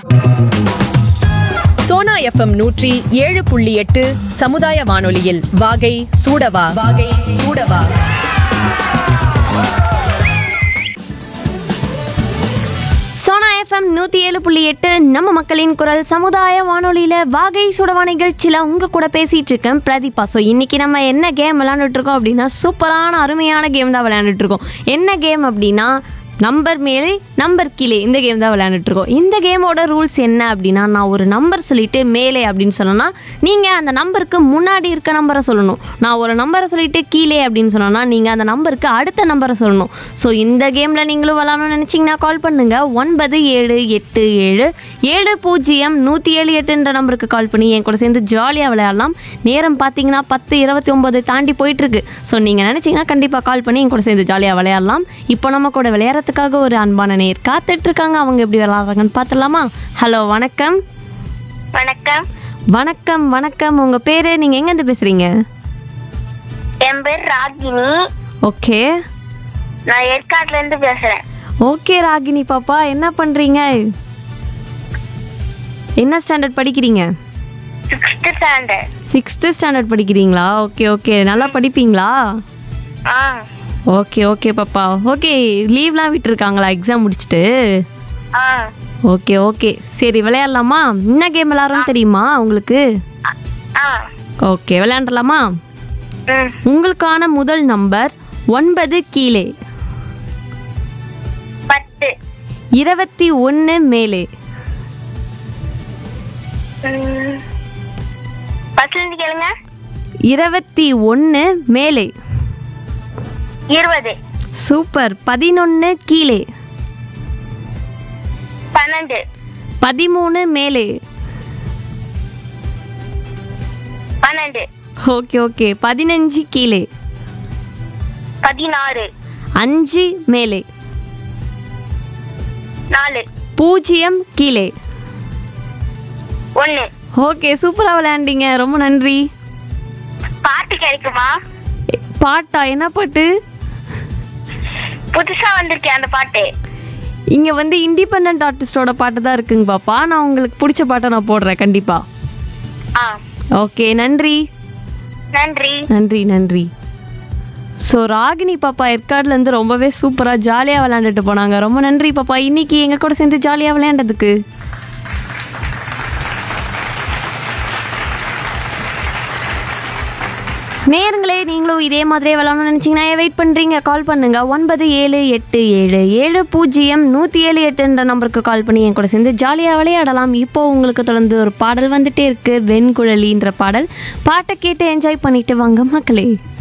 Sona FM நூற்றி ஏழு புள்ளி எட்டு சமுதாய வானொலியில் வாகை சூடவா வாகை சூடவா சோனா எஃப்எம் நூற்றி ஏழு புள்ளி எட்டு நம்ம மக்களின் குரல் சமுதாய வானொலியில் வாகை சுடவா நிகழ்ச்சியில் உங்கள் கூட பேசிகிட்டு இருக்கேன் பிரதீபா ஸோ இன்றைக்கி நம்ம என்ன கேம் விளாண்டுட்டு இருக்கோம் அப்படின்னா சூப்பரான அருமையான கேம் தான் விளையாண்டுட்டு இருக்கோம் என்ன கேம் அப்படின்னா நம்பர் மேலே நம்பர் கீழே இந்த கேம் தான் விளையாண்டுட்டு இருக்கோம் இந்த கேமோட ரூல்ஸ் என்ன அப்படின்னா நான் ஒரு நம்பர் சொல்லிட்டு மேலே அப்படின்னு சொன்னோன்னா நீங்கள் அந்த நம்பருக்கு முன்னாடி இருக்க நம்பரை சொல்லணும் நான் ஒரு நம்பரை சொல்லிட்டு கீழே அப்படின்னு சொன்னோன்னா நீங்கள் அந்த நம்பருக்கு அடுத்த நம்பரை சொல்லணும் ஸோ இந்த கேமில் நீங்களும் விளாடணும்னு நினச்சிங்கன்னா கால் பண்ணுங்க ஒன்பது ஏழு எட்டு ஏழு ஏழு பூஜ்ஜியம் நூற்றி ஏழு எட்டுன்ற நம்பருக்கு கால் பண்ணி என் கூட சேர்ந்து ஜாலியாக விளையாடலாம் நேரம் பார்த்தீங்கன்னா பத்து இருபத்தி ஒம்பது தாண்டி போயிட்டுருக்கு ஸோ நீங்கள் நினச்சிங்கன்னா கண்டிப்பாக கால் பண்ணி என் கூட சேர்ந்து ஜாலியாக விளையாடலாம் இப்போ நம்ம கூட விளையாடுறதுக்காக ஒரு அன்பான நேர் காத்துட்ருக்காங்க அவங்க எப்படி விளையாடுறாங்கன்னு பார்த்துடலாமா ஹலோ வணக்கம் வணக்கம் வணக்கம் வணக்கம் உங்கள் பேர் நீங்கள் எங்கேருந்து பேசுகிறீங்க என் பேர் ராகினி ஓகே நான் ஏற்காட்டுல இருந்து பேசுறேன் ஓகே ராகினி பாப்பா என்ன பண்ணுறீங்க என்ன ஸ்டாண்டர்ட் படிக்கிறீங்க சிக்ஸ்த் ஸ்டாண்டர்ட் சிக்ஸ்த்து ஸ்டாண்டர்ட் படிக்கிறீங்களா ஓகே ஓகே நல்லா படிப்பீங்களா ஆ ஓகே ஓகே பாப்பா ஓகே லீவ்லாம் விட்டுருக்காங்களா எக்ஸாம் முடிச்சுட்டு ஆ ஓகே ஓகே சரி விளையாடலாமா என்ன கேம் விளையாடுறோம் தெரியுமா உங்களுக்கு ஆ ஓகே விளையாண்டலாமா ம் உங்களுக்கான முதல் நம்பர் ஒன்பது கீழே பத்து இருபத்தி ஒன்று மேலே ம். பத்துல இருந்து கேளுங்க இருபத்தி ஒன்று மேலே இருபது சூப்பர் பதினொன்று கீழே பன்னெண்டு பதிமூணு மேலே பன்னெண்டு ஓகே ஓகே பதினஞ்சு கீழே பதினாறு அஞ்சு மேலே நாலு பூஜ்ஜியம் கீழே ஒன்று ஓகே சூப்பராக விளையாண்டீங்க ரொம்ப நன்றி பாட்டு கிடைக்குமா எ, பாட்டா என்ன பாட்டு புதுசா வந்திருக்கேன் அந்த பாட்டு இங்கே வந்து இண்டிபெண்ட் ஆர்டிஸ்டோட பாட்டு தான் இருக்குங்க பாப்பா நான் உங்களுக்கு பிடிச்ச பாட்டை நான் போடுறேன் கண்டிப்பாக ஆ ஓகே நன்றி நன்றி நன்றி நன்றி ஸோ ராகினி பாப்பா ஏற்காடுலேருந்து ரொம்பவே சூப்பராக ஜாலியாக விளையாண்டுட்டு போனாங்க ரொம்ப நன்றி பாப்பா இன்னைக்கு எங்கள் கூட சேர்ந்து ஜாலியாக விளையாண்டதுக்கு நேருங்களே நீங்களும் இதே மாதிரியே விளாடணும்னு நினச்சிங்கன்னா வெயிட் பண்ணுறீங்க கால் பண்ணுங்க ஒன்பது ஏழு எட்டு ஏழு ஏழு பூஜ்ஜியம் நூற்றி ஏழு எட்டுன்ற நம்பருக்கு கால் பண்ணி என் கூட சேர்ந்து ஜாலியாக விளையாடலாம் இப்போ உங்களுக்கு தொடர்ந்து ஒரு பாடல் வந்துட்டே இருக்கு வெண்குழலின்ற பாடல் பாட்டை கேட்டு என்ஜாய் பண்ணிட்டு வாங்க மக்களே